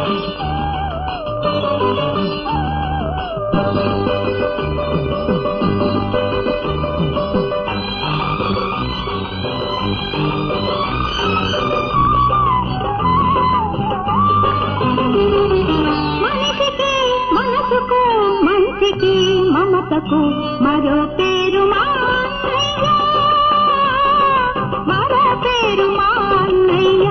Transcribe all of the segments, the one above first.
మనిషికి మనసుకు మంచికి మమతకు మరో పేరు మా అన్నయ్య మరో పేరు మా అన్నయ్య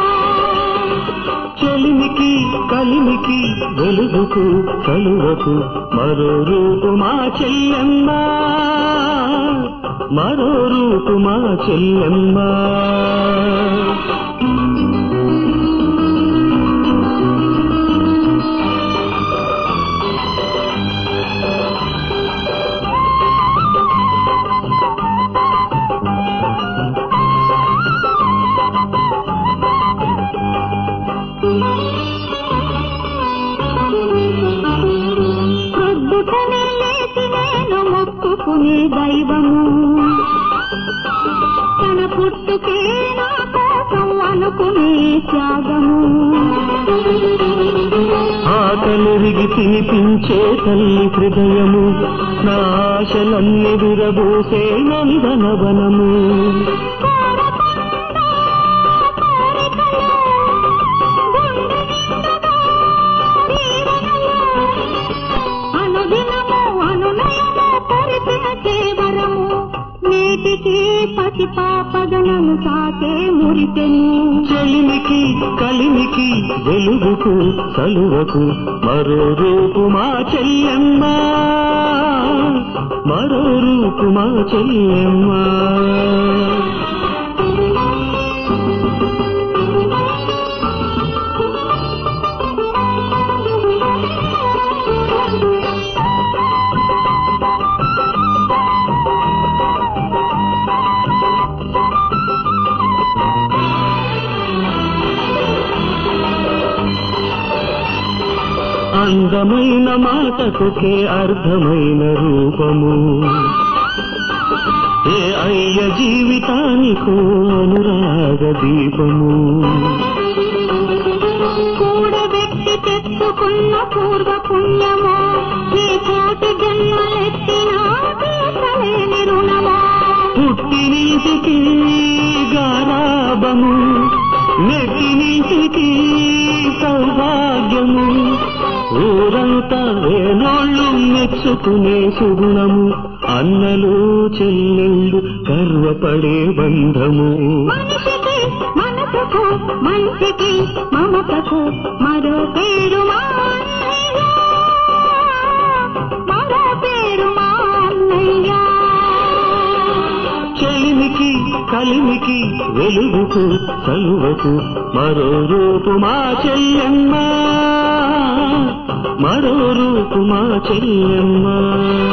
చెలిమికి కలిమికి వెలుగుకు కలువకు మరో రూపు మా చెల్లెమ్మ మరో రూపు మా చెల్లెమ్మ ప్రొద్దుటనే లేచి నేను మొక్కుకునే దైవము తన పుట్టుకే నా కోసం అనుకునే త్యాగము ఆకలిరిగి తినిపించే తల్లి హృదయము నా ఆశలన్నీ విరబోసే నందనవనము అనుదినము అనునయము పరిపిన కేవలము నేటికి పసి పాపగలను సాకే మురిపెను చెలిమికి కలిమికి వెలుగుకు కలువకు మరో రూపు మా చెల్లెమ్మ మరో రూపు మా చెల్లెమ్మ అందమైన మాటకుకే అర్థమైన రూపము ఏ అయ్య జీవితానికో అనురాగ దీపము కూడబెట్టి తెచ్చుకున్న పూర్వ పుణ్యమో ఈ కోటి జన్మలెత్తినా తీర్చలేని రుణమో పుట్టినీటికి గారాబము నెట్టినీటికి సౌభాగ్యము ఊరంతా వేణోళ్ళు మెచ్చుకునే సుగుణము అన్నలు చెల్లెళ్ళు గర్వపడే బంధము మనిషికి మనసుకు మంచికి మమతకు మరో పేరు మా అన్నయ్య మరో పేరు మా అన్నయ్య చెలిమికి కలిమికి వెలుగుకు కలువకు మరో రూపు మా చెల్లెమ్మ మరో రూపు మా చెల్లెమ్మ